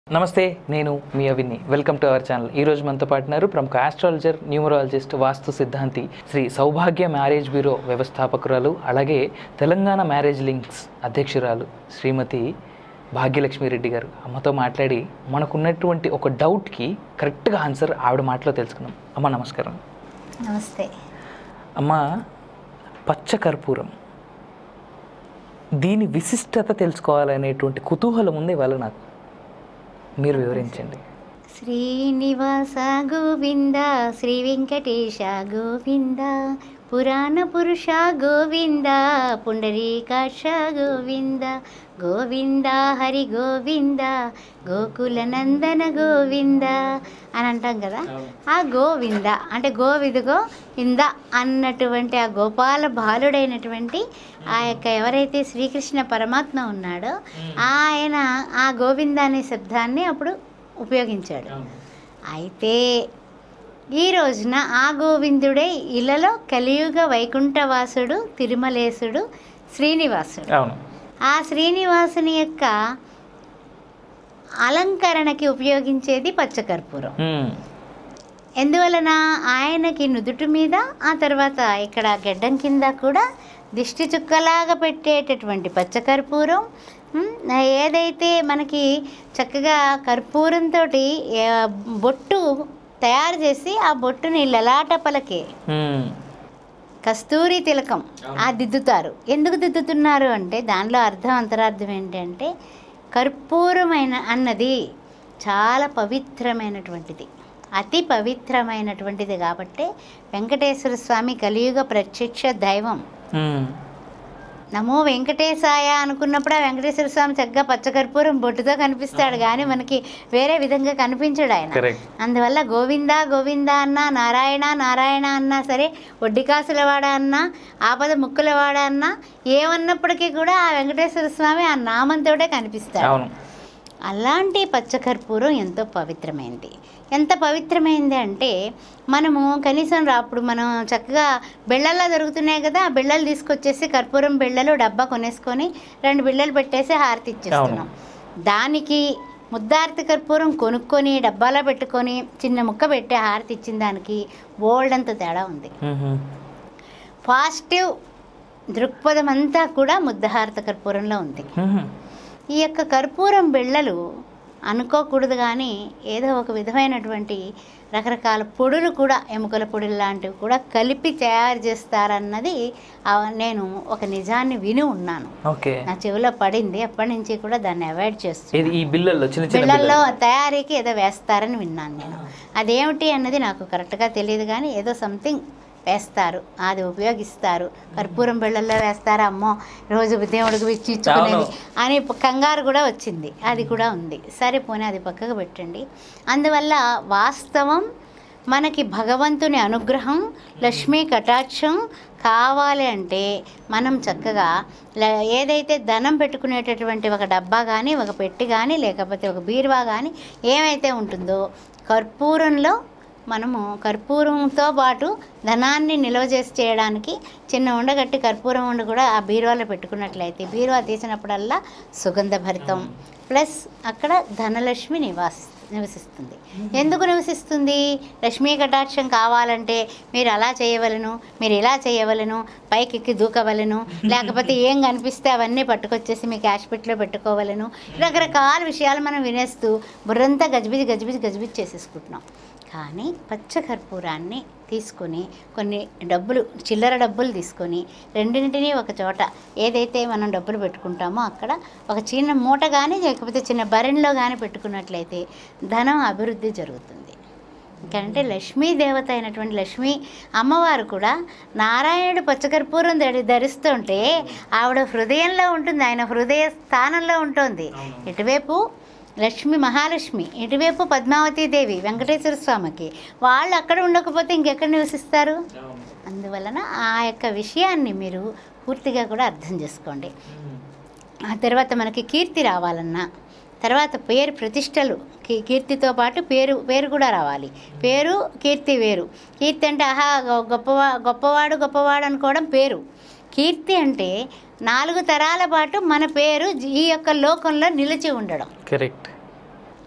నమస్తే నేను మీ Avini welcome to our channel ఈ రోజు మనతో పాటున్నారు ప్రముఖ ఆస్ట్రాలజర్ న్యూమరాలజిస్ట్ వాస్తు సిద్ధాంతి శ్రీ సౌభాగ్య మ్యారేజ్ బ్యూరో వ్యవస్థాపకురాలు అలాగే తెలంగాణ మ్యారేజ్ లింక్స్ అధ్యక్షురాలు శ్రీమతి భాగ్యలక్ష్మి రెడ్డి గారు అమ్మతో మాట్లాడి మనకున్నటువంటి ఒక డౌట్కి కరెక్ట్గా ఆన్సర్ ఆవిడ మాటలో తెలుసుకుందాం అమ్మ నమస్కారం నమస్తే అమ్మ పచ్చ కర్పూరం దీని విశిష్టత తెలుసుకోవాలనేటువంటి కుతూహలం ఉంది ఇవాళ నాకు మీరు వివరించండి శ్రీనివాస గోవింద శ్రీ వెంకటేశ గోవింద పురాణ పురుష గోవింద పుండరీకాక్ష గోవింద గోవింద హరి గోవింద గోకుల నందన గోవింద అని అంటాం కదా ఆ గోవింద అంటే గోవిదుగో ఇంద అన్నటువంటి ఆ గోపాల బాలుడైనటువంటి ఆ యొక్క ఎవరైతే శ్రీకృష్ణ పరమాత్మ ఉన్నాడో ఆయన ఆ గోవింద అనే శబ్దాన్ని అప్పుడు ఉపయోగించాడు అయితే ఈ రోజున ఆ గోవిందుడే ఇలలో కలియుగ వైకుంఠవాసుడు తిరుమలేశుడు శ్రీనివాసుడు అవును ఆ శ్రీనివాసుని యొక్క అలంకరణకి ఉపయోగించేది పచ్చకర్పూరం మ్మ్. ఎందువలన ఆయనకి నుదుటి మీద ఆ తర్వాత ఇక్కడ గెడ్డం కింద కూడా దిష్టి చుక్కలాగా పెట్టేటటువంటి పచ్చకర్పూరం ఉమ్, ఏదైతే మనకి చక్కగా కర్పూరంతో బొట్టు తయారు చేసి ఆ బొట్టుని లలాట పలకే మ్మ్. కస్తూరి తిలకం ఆ దిద్దుతారు ఎందుకు దిద్దుతున్నారు అంటే దానిలో అర్థం అంతరార్థం ఏంటంటే కర్పూరమైన అన్నది చాలా పవిత్రమైనటువంటిది అతి పవిత్రమైనటువంటిది కాబట్టి వెంకటేశ్వర స్వామి కలియుగ ప్రత్యక్ష దైవం మ్మ్. నమో వెంకటేశాయ అనుకున్నప్పుడు ఆ వెంకటేశ్వర స్వామి చక్కగా పచ్చకర్పూరం బొట్టుతో కనిపిస్తాడు కానీ మనకి వేరే విధంగా కనిపించడు ఆయన కరెక్ట్ అందువల్ల గోవింద గోవింద అన్నా నారాయణ నారాయణ అన్నా సరే ఒడ్డికాసులవాడ అన్నా ఆపద ముక్కులవాడ అన్నా ఏమన్నప్పటికీ కూడా ఆ వెంకటేశ్వర స్వామి ఆ నామంతోటే కనిపిస్తాడు అవును అలాంటి పచ్చకర్పూరం ఎంతో పవిత్రమైంది ఎంత పవిత్రమైంది అంటే మనము కనీసం రా అప్పుడు మనం చక్కగా బిళ్ళల్లో దొరుకుతున్నాయి కదా ఆ బిళ్ళలు తీసుకొచ్చేసి కర్పూరం బిళ్ళలు డబ్బా కొనేసుకొని రెండు బిళ్ళలు పెట్టేసి హారతి ఇచ్చేస్తున్నాం దానికి ముద్దార్తి కర్పూరం కొనుక్కొని డబ్బాలో పెట్టుకొని చిన్న ముక్క పెట్టి హారతి ఇచ్చిన దానికి బోల్డ్ అంత తేడా ఉంది మ్మ్. పాజిటివ్ దృక్పథం అంతా కూడా ముద్దహారత కర్పూరంలో ఉంది మ్మ్. ఈ యొక్క కర్పూరం బిళ్ళలు అనుకోకూడదు కానీ ఏదో ఒక విధమైనటువంటి రకరకాల పొడులు కూడా ఎముకల పొడులు లాంటివి కూడా కలిపి తయారు చేస్తారన్నది ఆ, నేను ఒక నిజాన్ని విని ఉన్నాను ఓకే నా చెవిలో పడింది అప్పటి నుంచి కూడా దాన్ని అవాయిడ్ చేస్తున్నాను ఇది ఈ బిల్లల్లో చిన్న చిన్న బిళ్ళల్లో బిళ్ళలు తయారీకి ఏదో వేస్తారని విన్నాను నేను అదేమిటి అన్నది నాకు కరెక్ట్గా తెలియదు కానీ ఏదో సంథింగ్ వేస్తారు అది ఉపయోగిస్తారు కర్పూరం బిళ్ళల్లో వేస్తారు అమ్మో రోజు దేవుడికి ఇచ్చి ఇచ్చుకునేది అవును. అని ప- కంగారు కూడా వచ్చింది అది కూడా ఉంది సరే పోనీ అది పక్కకు పెట్టండి అందువల్ల వాస్తవం మనకి భగవంతుని అనుగ్రహం లక్ష్మీ కటాక్షం కావాలి అంటే మనం చక్కగా ల- ఏదైతే ధనం పెట్టుకునేటటువంటి ఒక డబ్బా కానీ ఒక పెట్టి కానీ లేకపోతే ఒక బీరువా కానీ ఏమైతే ఉంటుందో కర్పూరంలో మనము కర్పూరంతో పాటు ధనాన్ని నిల్వ చేసి చేయడానికి చిన్న ఉండగట్టి కర్పూరం ఉండి కూడా ఆ బీరువాలో పెట్టుకున్నట్లయితే బీరువా తీసినప్పుడల్లా సుగంధభరితం ప్లస్ అక్కడ ధనలక్ష్మి నివాసి నివసిస్తుంది ఎందుకు నివసిస్తుంది లక్ష్మీ కటాక్షం కావాలంటే మీరు అలా చేయవలను మీరు ఇలా చేయవలను పైకి ఎక్కి దూకవలను లేకపోతే ఏం కనిపిస్తే అవన్నీ పట్టుకొచ్చేసి మీ క్యాష్ పెట్లో పెట్టుకోవలను రకరకాల విషయాలు మనం వినేస్తూ బుర్రంతా గజిబిజి గజిబిజి గజిబిజి చేసేసుకుంటున్నాం కానీ పచ్చ కర్పూరాన్ని తీసుకొని కొన్ని డబ్బులు చిల్లర డబ్బులు తీసుకొని రెండింటినీ ఒక చోట ఏదైతే మనం డబ్బులు పెట్టుకుంటామో అక్కడ ఒక చిన్న మూట కానీ లేకపోతే చిన్న భరణిలో కానీ పెట్టుకున్నట్లయితే ధనం అభివృద్ధి జరుగుతుంది ఇంకంటే లక్ష్మీ దేవత అయినటువంటి లక్ష్మీ అమ్మవారు కూడా నారాయణుడు పచ్చకర్పూరం ధరి ధరిస్తుంటే ఆవిడ హృదయంలో ఉంటుంది ఆయన హృదయ స్థానంలో ఉంటుంది ఇటువైపు లక్ష్మి మహాలక్ష్మి ఇటువైపు పద్మావతీ దేవి వెంకటేశ్వర స్వామికి వాళ్ళు అక్కడ ఉండకపోతే ఇంకెక్కడ నివసిస్తారు అందువలన ఆ యొక్క విషయాన్ని మీరు పూర్తిగా కూడా అర్థం చేసుకోండి ఆ తర్వాత మనకి కీర్తి రావాలన్నా తర్వాత పేరు ప్రతిష్టలు కీ- కీర్తితో పాటు పేరు పేరు కూడా రావాలి పేరు కీర్తి వేరు కీర్తి అంటే ఆహా గొ- గొప్పవా గొప్పవాడు గొప్పవాడు అనుకోవడం పేరు కీర్తి అంటే నాలుగు తరాల పాటు మన పేరు ఈ యొక్క లోకంలో నిలిచి ఉండడం కరెక్ట్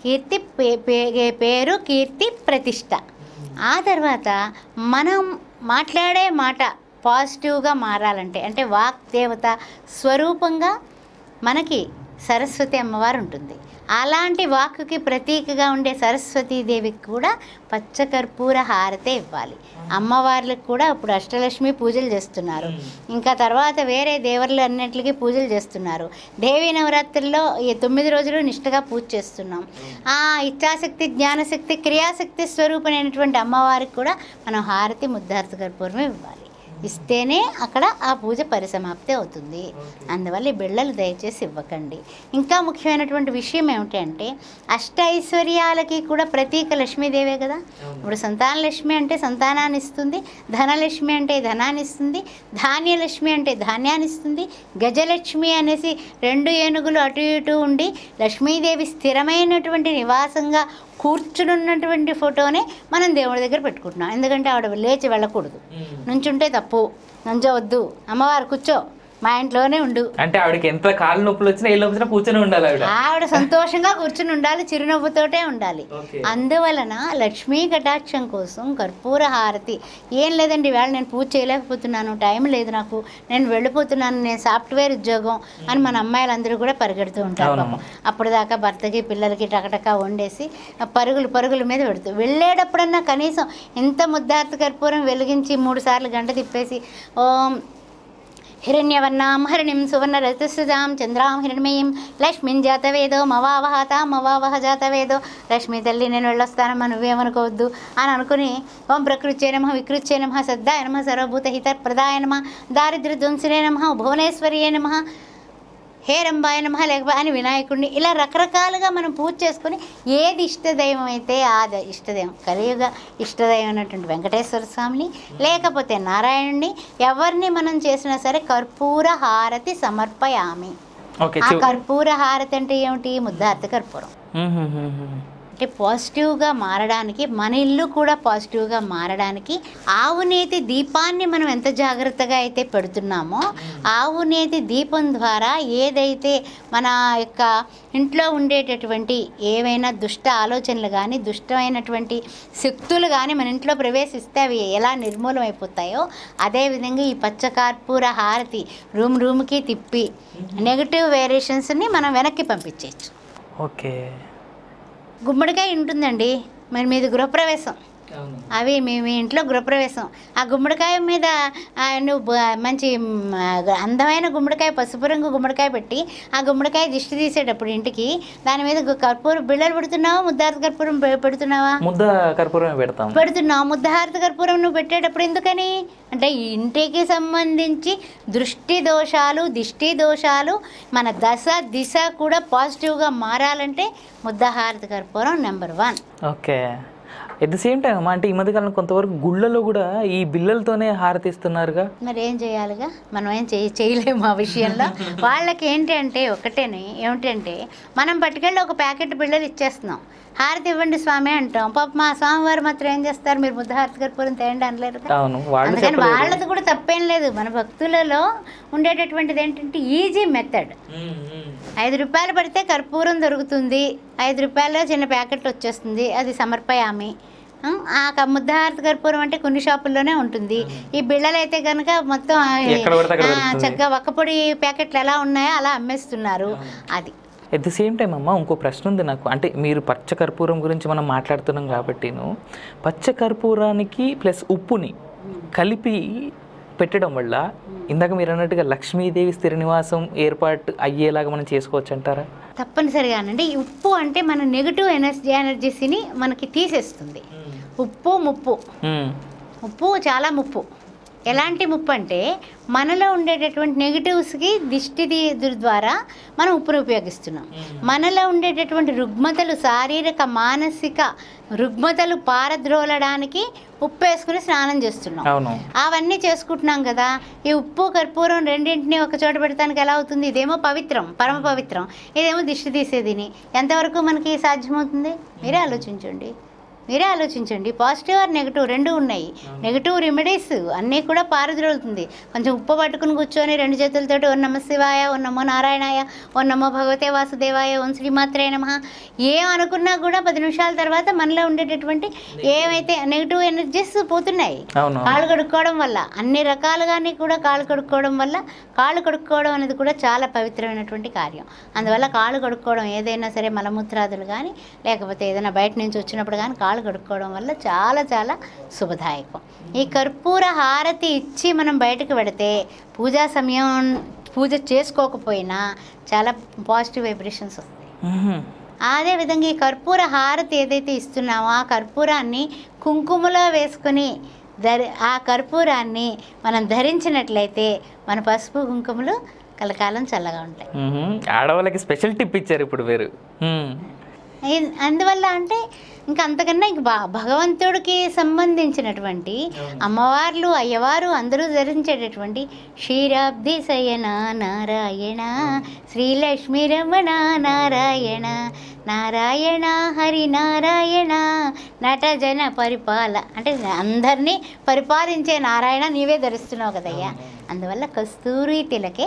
కీర్తి పే- పే- పేరు కీర్తి ప్రతిష్ట ఆ తర్వాత మనం మాట్లాడే మాట పాజిటివ్గా మారాలంటే అంటే వాక్ దేవత స్వరూపంగా మనకి సరస్వతి అమ్మవారు ఉంటుంది అలాంటి వాక్కుకి ప్రతీకగా ఉండే సరస్వతీదేవికి కూడా పచ్చకర్పూర హారతే ఇవ్వాలి అమ్మవార్లకు కూడా ఇప్పుడు అష్టలక్ష్మి పూజలు చేస్తున్నారు ఇంకా తర్వాత వేరే దేవర్లు అన్నింటికి పూజలు చేస్తున్నారు దేవీ నవరాత్రుల్లో ఈ తొమ్మిది రోజులు నిష్ఠగా పూజ చేస్తున్నాం ఆ ఇచ్ఛాశక్తి జ్ఞానశక్తి క్రియాశక్తి స్వరూపమైనటువంటి అమ్మవారికి కూడా మనం హారతి ముద్దార్థ కర్పూరమే ఇవ్వాలి ఇస్తేనే అక్కడ ఆ పూజ పరిసమాప్తి అవుతుంది అందువల్ల ఈ బిళ్ళలు దయచేసి ఇవ్వకండి ఇంకా ముఖ్యమైనటువంటి విషయం ఏమిటి అంటే అష్ట ఐశ్వర్యాలకి కూడా ప్రతీక లక్ష్మీదేవే కదా ఇప్పుడు సంతాన లక్ష్మి అంటే సంతానాన్ని ఇస్తుంది ధనలక్ష్మి అంటే ధనాన్ని ఇస్తుంది ధాన్యలక్ష్మి అంటే ధాన్యాన్ని ఇస్తుంది గజలక్ష్మి అనేసి రెండు ఏనుగులు అటు ఇటు ఉండి లక్ష్మీదేవి స్థిరమైనటువంటి నివాసంగా కూర్చునున్నటువంటి ఫోటోనే మనం దేవుడి దగ్గర పెట్టుకుంటున్నాం ఎందుకంటే ఆవిడ లేచి వెళ్ళకూడదు నుంచుంటే తప్పు నుంచవద్దు అమ్మవారు కూర్చో మా ఇంట్లోనే ఉండు అంటే ఆవిడకి ఎంత కాళ్ళు నొప్పులు వచ్చినా ఏ వచ్చినా కూర్చొని ఉండాలి ఆవిడ ఆవిడ సంతోషంగా కూర్చుని ఉండాలి చిరునవ్వుతోటే ఉండాలి ఓకే. అందువలన లక్ష్మీ కటాక్షం కోసం కర్పూర హారతి ఏం లేదండి వేళ నేను పూజ చేయలేకపోతున్నాను టైం లేదు నాకు నేను వెళ్ళిపోతున్నాను నేను సాఫ్ట్వేర్ ఉద్యోగం అని మన అమ్మాయిలందరూ కూడా పరిగెడుతూ ఉంటారు అవునమ్మా. పాపం. అప్పుడు దాకా భర్తకి పిల్లలకి టకటకా వండేసి ఆ పరుగులు పరుగుల మీద పెడుతూ వెళ్ళేటప్పుడన్నా కనీసం ఇంత ముద్దార్థ కర్పూరం వెలిగించి మూడు సార్లు గంట తిప్పేసి ఓం హిరణ్యవర్ణాం హరిణిం సువర్ణ రజస్సుజాం చంద్రాం హిరణ్మయీం లక్ష్మిం జాతవేదో మవావహ తామవావహ జాతవేదో లక్ష్మీ తల్లి నేను వెళ్ళొస్తానమ్మా నువ్వేమనుకోవద్దు అని అనుకుని ఓం ప్రకృత్యే నమ వికృత్యే నమ సద్దాయ నమ సర్వభూత హిత ప్రదాయ నమ దారిద్ర్య ధ్వంసనే నమ భువనేశ్వర్యే నమ హే రంబాయ నమ లేకపోతే అని వినాయకుడిని ఇలా రకరకాలుగా మనం పూజ చేసుకొని ఏది ఇష్టదైవం అయితే ఆ ద- ఇష్టదైవం కలియుగ ఇష్టదైవం అయినటువంటి వెంకటేశ్వర స్వామిని లేకపోతే నారాయణుడిని ఎవరిని మనం చేసినా సరే కర్పూర హారతి సమర్పయామి ఓకే ఆ చివ- కర్పూర హారతి అంటే ఏమిటి ముద్దార్థ కర్పూరం మ్మ్, మ్మ్, మ్మ్, మ్మ్. అంటే పాజిటివ్గా మారడానికి మన ఇల్లు కూడా పాజిటివ్గా మారడానికి ఆవు నేతి దీపాన్ని మనం ఎంత జాగ్రత్తగా అయితే పెడుతున్నామో ఆవు నేతి దీపం ద్వారా ఏదైతే మన యొక్క ఇంట్లో ఉండేటటువంటి ఏవైనా దుష్ట ఆలోచనలు కానీ దుష్టమైనటువంటి శక్తులు కానీ మన ఇంట్లో ప్రవేశిస్తే అవి ఎలా నిర్మూలమైపోతాయో అదేవిధంగా ఈ పచ్చకర్పూర హారతి రూమ్ రూమ్కి తిప్పి నెగిటివ్ వేరియేషన్స్ని మనం వెనక్కి పంపించేయచ్చు ఓకే గుమ్మడికాయ ఉంటుందండి మరి మీది గృహప్రవేశం అవును అవి మీ మీ ఇంట్లో గృహప్రవేశం ఆ గుమ్మడికాయ మీద ఆ, నువ్వు బ- మంచి మ్, ఆ, అందమైన గుమ్మడికాయ పసుపు రంగు గుమ్మడికాయ పెట్టి ఆ గుమ్మడికాయ దిష్టి తీసేటప్పుడు ఇంటికి దాని మీద గు- కర్పూరం బిళ్ళలు పెడుతున్నావా ముద్దార్థ కర్పూరం పె- పెడుతున్నావా ముద్ద కర్పూరమే పెడతాం పెడుతున్నావు ముద్దహారత కర్పూరం నువ్వు పెట్టేటప్పుడు ఎందుకని అంటే ఇంటికి సంబంధించి దృష్టి దోషాలు దిష్టి దోషాలు మన దశ దిశ కూడా పాజిటివ్గా మారాలంటే ముద్దహారత కర్పూరం number one okay at the same time అమ్మా అంటే ఈ మధ్యకాలం కొంతవరకు గుళ్ళలో కూడా ఈ బిల్లలతోనే హారతిస్తున్నారుగా మరి ఏం చేయాలిగా మనం ఏం చేయ చేయలేము ఆ విషయంలో వాళ్ళకి ఏంటి అంటే ఒకటేనే ఏమిటంటే మనం పట్టుకెళ్ళి ఒక ప్యాకెట్ బిళ్ళలు ఇచ్చేస్తున్నాం హారతి ఇవ్వండి స్వామి అంటాం పాప మా స్వామివారు మాత్రం ఏం చేస్తారు మీరు ముద్ద హారతి కర్పూరం తేయండి అనలేరు కదా. అవును వాళ్ళు అందుకని చెప్పలేరు వాళ్ళది కూడా తప్పేం లేదు మన భక్తులలో ఉండేటటువంటిది ఏంటంటే ఈజీ మెథడ్ మ్మ్, మ్మ్. ఐదు రూపాయలు పడితే కర్పూరం దొరుకుతుంది ఐదు రూపాయల్లో చిన్న ప్యాకెట్ వచ్చేస్తుంది అది సమర్పయామి ఆ, ఆ క- ముద్దహారతి కర్పూరం అంటే కొన్ని షాపుల్లోనే ఉంటుంది ఈ బిళ్ళలు అయితే కనుక మొత్తం ఆ, ఎక్కడ పడితే అక్కడ ఆ, దొరుకుతుంది. చక్కగా ఒక్కపొడి ప్యాకెట్లు ఎలా ఉన్నాయో అలా అమ్మేస్తున్నారు అది ఎట్ ద సేమ్ టైం అమ్మ ఇంకో ప్రశ్న ఉంది నాకు అంటే మీరు పచ్చ కర్పూరం గురించి మనం మాట్లాడుతున్నాం కాబట్టిను పచ్చ కర్పూరానికి ప్లస్ ఉప్పుని కలిపి పెట్టడం వల్ల ఇందాక మీరు అన్నట్టుగా లక్ష్మీదేవి స్థిర నివాసం ఏర్పాటు అయ్యేలాగా మనం చేసుకోవచ్చు అంటారా తప్పనిసరిగానండి ఈ ఉప్పు అంటే మన నెగిటివ్ ఎనర్జీ ఎనర్జీస్ని మనకి తీసేస్తుంది ఉప్పు ముప్పు మ్మ్. ఉప్పు చాలా ముప్పు ఎలాంటి ముప్పు అంటే మనలో ఉండేటటువంటి నెగిటివ్స్కి దిష్టి తీ- ద్వారా మనం ఉప్పును ఉపయోగిస్తున్నాం మనలో ఉండేటటువంటి రుగ్మతలు శారీరక మానసిక రుగ్మతలు పారద్రోలడానికి ఉప్పు వేసుకుని స్నానం చేస్తున్నాం అవును అవన్నీ చేసుకుంటున్నాం కదా ఈ ఉప్పు కర్పూరం రెండింటిని ఒక చోట పెడతానికి ఎలా అవుతుంది ఇదేమో పవిత్రం పరమ పవిత్రం ఇదేమో దిష్టి తీసేదిని ఎంతవరకు మనకి సాధ్యమవుతుంది మీరే ఆలోచించండి మీరే ఆలోచించండి పాజిటివ్ ఆర్ నెగిటివ్ రెండు ఉన్నాయి నెగిటివ్ రెమెడీస్ అన్నీ కూడా పారద్రోలుతుంది కొంచెం ఉప్పు పట్టుకుని కూర్చొని రెండు చేతులతోటి ఓ నమ శివాయ ఓ నమో నారాయణాయ ఓ నమో భగవతే వాసుదేవాయ ఓం శ్రీమాత్రే నమ ఏం అనుకున్నా కూడా పది నిమిషాల తర్వాత మనలో ఉండేటటువంటి ఏమైతే నెగిటివ్ ఎనర్జీస్ పోతున్నాయి అవును కాళ్ళు కడుక్కోవడం వల్ల అన్ని రకాలుగాని కూడా కాళ్ళు కడుక్కోవడం వల్ల కాళ్ళు కడుక్కోవడం అనేది కూడా చాలా పవిత్రమైనటువంటి కార్యం అందువల్ల కాళ్ళు కడుక్కోవడం ఏదైనా సరే మలమూత్రాదులు కానీ లేకపోతే ఏదైనా బయట నుంచి వచ్చినప్పుడు కానీ కాళ్ళు కడుక్కోవడం వల్ల చాలా చాలా శుభదాయకం ఈ కర్పూర హారతి ఇచ్చి మనం బయటకు పెడితే పూజా సమయం పూజ చేసుకోకపోయినా చాలా పాజిటివ్ వైబ్రేషన్స్ వస్తాయి మ్మ్. అదేవిధంగా ఈ కర్పూర హారతి ఏదైతే ఇస్తున్నామో ఆ కర్పూరాన్ని కుంకుమలో వేసుకొని ధరి ఆ కర్పూరాన్ని మనం ధరించినట్లయితే మన పసుపు కుంకుమలు కలకాలం చల్లగా ఉంటాయి మ్మ్. ఆడవాళ్ళకి స్పెషల్ టిప్ ఇచ్చారు ఇప్పుడు వేరు మ్మ్. ఇన్- అందువల్ల అంటే ఇంకా అంతకన్నా ఇంక బా భగవంతుడికి సంబంధించినటువంటి అమ్మవార్లు అయ్యవారు అందరూ ధరించేటటువంటి క్షీరాబ్ది శయన నారాయణ శ్రీలక్ష్మీ రమణ నారాయణ నారాయణ హరి నారాయణ నటజన పరిపాల అంటే అందరినీ పరిపాలించే నారాయణ నీవే ధరిస్తున్నావు కదయ్యా అందువల్ల కస్తూరి తిలకే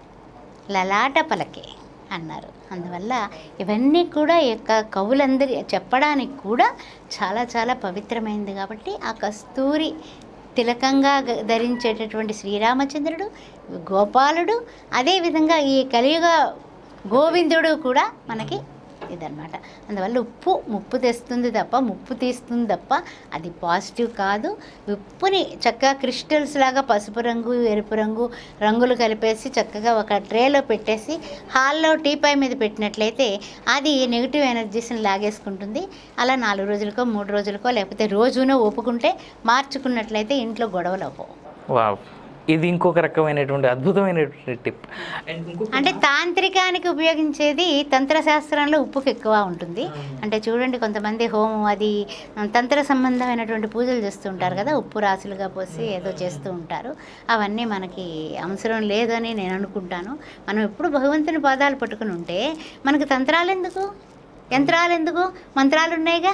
లలాట పలకే అన్నారు అందువల్ల ఇవన్నీ కూడా ఈ యొక్క కవులందరి చెప్పడానికి కూడా చాలా చాలా పవిత్రమైనది కాబట్టి ఆ కస్తూరి తిలకంగా గ- ధరించేటటువంటి శ్రీరామచంద్రుడు గోపాలుడు అదేవిధంగా ఈ కలియుగ గోవిందుడు కూడా మనకి ఇదన్నమాట అందువల్ల ఉప్పు ముప్పు తెస్తుంది తప్ప ముప్పు తీస్తుంది తప్ప అది పాజిటివ్ కాదు ఉప్పుని చక్కగా క్రిస్టల్స్ లాగా పసుపు రంగు ఎరుపు రంగు రంగులు కలిపేసి చక్కగా ఒక ట్రేలో పెట్టేసి హాల్లో టీపై మీద పెట్టినట్లయితే అది నెగిటివ్ ఎనర్జీస్ని లాగేసుకుంటుంది అలా నాలుగు రోజులకో మూడు రోజులకో లేకపోతే రోజునో ఒప్పుకుంటే మార్చుకున్నట్లయితే ఇంట్లో గొడవలు అవ్వవు వావ్ ఇది ఇంకొక రకమైనటువంటి అద్భుతమైనటువంటి టిప్ అండ్ ఇంకొక అంటే తాంత్రికానికి ఉపయోగించేది తంత్రశాస్త్రంలో ఉప్పుకి ఎక్కువ ఉంటుంది అంటే చూడండి కొంతమంది హోమం అది తంత్ర సంబంధమైనటువంటి పూజలు చేస్తూ ఉంటారు కదా ఉప్పు రాసులుగా పోసి ఏదో చేస్తూ ఉంటారు అవన్నీ మనకి అవసరం లేదని నేను అనుకుంటాను మనం ఎప్పుడు భగవంతుని పాదాలు పట్టుకుని ఉంటే మనకు తంత్రాలు ఎందుకు యంత్రాలు ఎందుకు మంత్రాలు ఉన్నాయిగా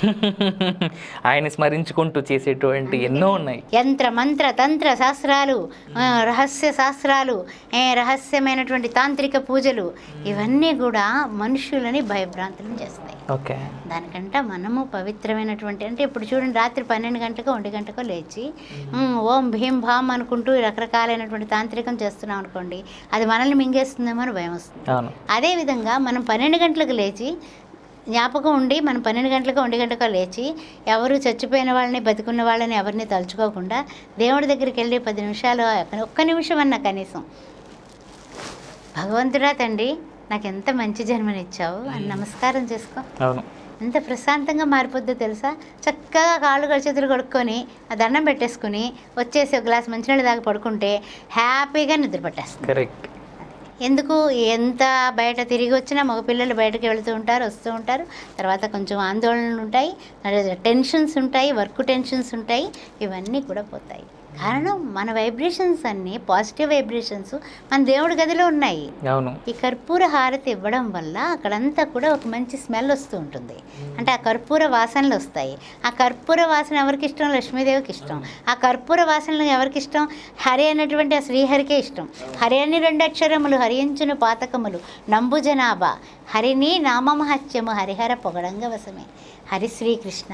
ఆయన స్మరించుకుంటూ చేసేటువంటి ఎన్నో ఉన్నాయి యంత్ర మంత్ర తంత్ర శాస్త్రాలు ఆ, రహస్య శాస్త్రాలు ఏ, రహస్యమైనటువంటి తాంత్రిక పూజలు ఇవన్నీ కూడా మనుషులని భయభ్రాంతులను చేస్తాయి ఓకే దానికంటే మనము పవిత్రమైనటువంటి అంటే ఇప్పుడు చూడండి రాత్రి పన్నెండు గంటలకు ఒంటి గంటకో లేచి ఉమ్, ఓం భీం భామ్ అనుకుంటూ రకరకాలైనటువంటి తాంత్రికం చేస్తున్నాం అనుకోండి అది మనల్ని మింగేస్తుందేమో అని భయం వస్తుంది అవును అదేవిధంగా మనం పన్నెండు గంటలకు లేచి జ్ఞాపకం ఉండి మనం పన్నెండు గంటలకు ఒంటి గంటకు లేచి ఎవరు చచ్చిపోయిన వాళ్ళని బతికున్న వాళ్ళని ఎవరిని తలుచుకోకుండా దేవుడి దగ్గరికి వెళ్ళి పది నిమిషాలు ఒక్క నిమిషం అన్న కనీసం భగవంతుడా తండ్రి నాకు ఎంత మంచి జన్మనిచ్చావు అని నమస్కారం చేసుకో అవును ఎంత ప్రశాంతంగా మారిపోద్దో తెలుసా చక్కగా కాళ్ళు కడు చేతులు కడుక్కొని ఆ దండం పెట్టేసుకుని వచ్చేసి ఒక గ్లాస్ మంచినీళ్ళు దాకా పడుకుంటే హ్యాపీగా నిద్ర పట్టేస్తుంది కరెక్ట్ ఎందుకు ఎంత బయట తిరిగి వచ్చినా మగపిల్లలు బయటకు వెళుతూ ఉంటారు వస్తూ ఉంటారు తర్వాత కొంచెం ఆందోళనలు ఉంటాయి టెన్షన్స్ ఉంటాయి వర్క్ టెన్షన్స్ ఉంటాయి ఇవన్నీ కూడా పోతాయి కారణం మన వైబ్రేషన్స్ అన్నీ పాజిటివ్ వైబ్రేషన్స్ మన దేవుడి గదిలో ఉన్నాయి అవును ఈ కర్పూర హారతి ఇవ్వడం వల్ల అక్కడంతా కూడా ఒక మంచి స్మెల్ వస్తూ ఉంటుంది అంటే ఆ కర్పూర వాసనలు వస్తాయి ఆ కర్పూర వాసన ఎవరికి ఇష్టం లక్ష్మీదేవికి ఇష్టం ఆ కర్పూర వాసనలు ఎవరికి ఇష్టం హరి అన్నటువంటి ఆ శ్రీహరికే ఇష్టం హరి అని రెండు అక్షరములు హరించును పాతకములు నంబు జనాభా హరిని నామమహత్యము హరిహర పొగడంగ వశమే హరి శ్రీకృష్ణ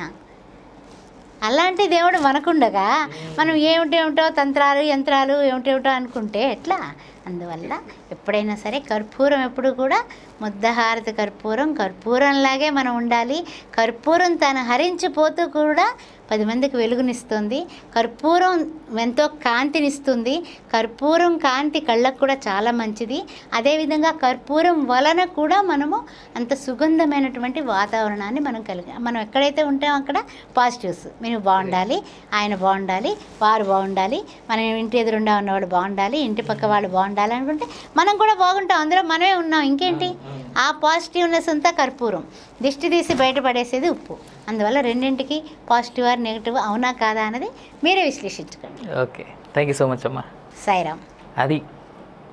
అలాంటి దేవుడు మనకుండగా మనం ఏమిటేమిటో తంత్రాలు యంత్రాలు ఏమిటేమిటో అనుకుంటే ఎట్లా అందువల్ల ఎప్పుడైనా సరే కర్పూరం ఎప్పుడు కూడా ముద్దహారతి కర్పూరం కర్పూరంలాగే మనం ఉండాలి కర్పూరం తను హరించిపోతూ కూడా పది మందికి వెలుగునిస్తుంది కర్పూరం ఎంతో కాంతినిస్తుంది కర్పూరం కాంతి కళ్ళకు కూడా చాలా మంచిది అదేవిధంగా కర్పూరం వలన కూడా మనము అంత సుగంధమైనటువంటి వాతావరణాన్ని మనం కలిగి మనం ఎక్కడైతే ఉంటామో అక్కడ పాజిటివ్స్ మేము బాగుండాలి ఆయన బాగుండాలి వారు బాగుండాలి మన ఇంటి ఎదురుండా ఉన్నవాడు బాగుండాలి ఇంటి పక్క వాళ్ళు బాగుండాలి అనుకుంటే మనం కూడా బాగుంటాం అందులో మనమే ఉన్నాం ఇంకేంటి ఆ పాజిటివ్నెస్ అంతా కర్పూరం దిష్టి తీసి బయటపడేసేది ఉప్పు అందువల్ల రెండింటికి పాజిటివ్ ఆర్ నెగిటివ్ అవునా కాదా అన్నది మీరే విశ్లేషించుకోండి okay thank you so much అమ్మా సాయిరామ్ అది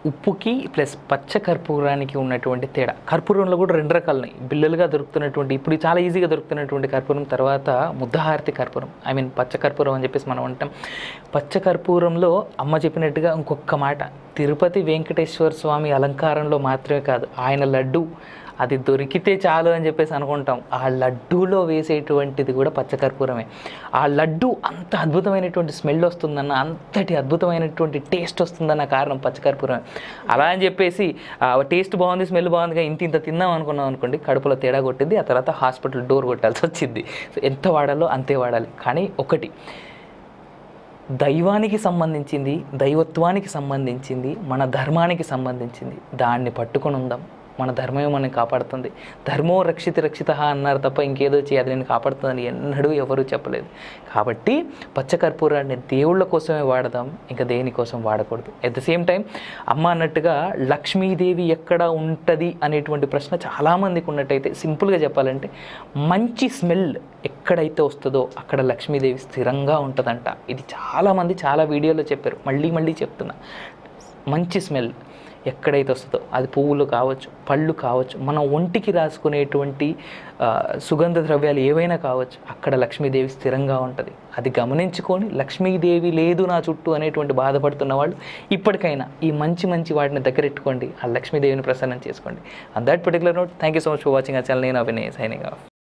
ఉప్పుకి ప్లస్ పచ్చ కర్పూరానికి ఉన్నటువంటి తేడా కర్పూరంలో కూడా రెండు రకాలు ఉన్నాయి బిల్లలుగా దొరుకుతున్నటువంటి ఇప్పుడు చాలా ఈజీగా దొరుకుతున్నటువంటి కర్పూరం తర్వాత ముద్దహారతి కర్పూరం ఐ మీన్ పచ్చ కర్పూరం అని చెప్పేసి మనం అంటాం పచ్చ కర్పూరంలో అమ్మ చెప్పినట్టుగా ఇంకొక మాట తిరుపతి వెంకటేశ్వర స్వామి అలంకారంలో మాత్రమే కాదు ఆయన లడ్డు అది దొరికితే చాలు అని చెప్పేసి అనుకుంటాం ఆ లడ్డూలో వేసేటువంటిది కూడా పచ్చకర్పూరమే ఆ లడ్డు అంత అద్భుతమైనటువంటి స్మెల్ వస్తుందన్న అంతటి అద్భుతమైనటువంటి టేస్ట్ వస్తుందన్న కారణం పచ్చకర్పూరమే అలా అని చెప్పేసి ఆ టేస్ట్ బాగుంది స్మెల్ బాగుందిగా ఇంత ఇంత తిందాం అనుకున్నాం అనుకోండి కడుపులో తేడా కొట్టింది ఆ తర్వాత హాస్పిటల్ డోర్ కొట్టాల్సి వచ్చింది సో ఎంత వాడాలో అంతే వాడాలి కానీ ఒకటి దైవానికి సంబంధించింది దైవత్వానికి సంబంధించింది మన ధర్మానికి సంబంధించింది దాన్ని పట్టుకొని ఉందాం మన ధర్మమే మనని కాపాడుతుంది ధర్మో రక్షిత రక్షిత అన్నారు తప్ప ఇంకేదో చేయాలి నేను కాపాడుతుందని ఎన్నడూ ఎవరూ చెప్పలేదు కాబట్టి పచ్చకర్పూరాన్ని దేవుళ్ళ కోసమే వాడదాం ఇంకా దేనికోసం వాడకూడదు అట్ ద సేమ్ టైం అమ్మ అన్నట్టుగా లక్ష్మీదేవి ఎక్కడ ఉంటుంది అనేటువంటి ప్రశ్న చాలామందికి ఉన్నట్టయితే సింపుల్గా చెప్పాలంటే మంచి స్మెల్ ఎక్కడైతే వస్తుందో అక్కడ లక్ష్మీదేవి స్థిరంగా ఉంటుందంట ఇది చాలామంది చాలా వీడియోలో చెప్పారు మళ్ళీ మళ్ళీ చెప్తున్నా మంచి స్మెల్ ఎక్కడైతే వస్తుందో అది పువ్వులు కావచ్చు పళ్ళు కావచ్చు మన ఒంటికి రాసుకునేటువంటి ఆ, సుగంధ ద్రవ్యాలు ఏవైనా కావచ్చు అక్కడ లక్ష్మీదేవి స్థిరంగా ఉంటుంది అది గమనించుకొని లక్ష్మీదేవి లేదు నా చుట్టూ అనేటువంటి బాధపడుతున్న వాళ్ళు ఇప్పటికైనా ఈ మంచి మంచి వాటిని దగ్గరెట్టుకోండి ఆ లక్ష్మీదేవిని ప్రసన్నం చేసుకోండి and that particular note thank you so much for watching ఆ ఛానల్ నేను అవినయ్ సైనింగ్ ఆఫ్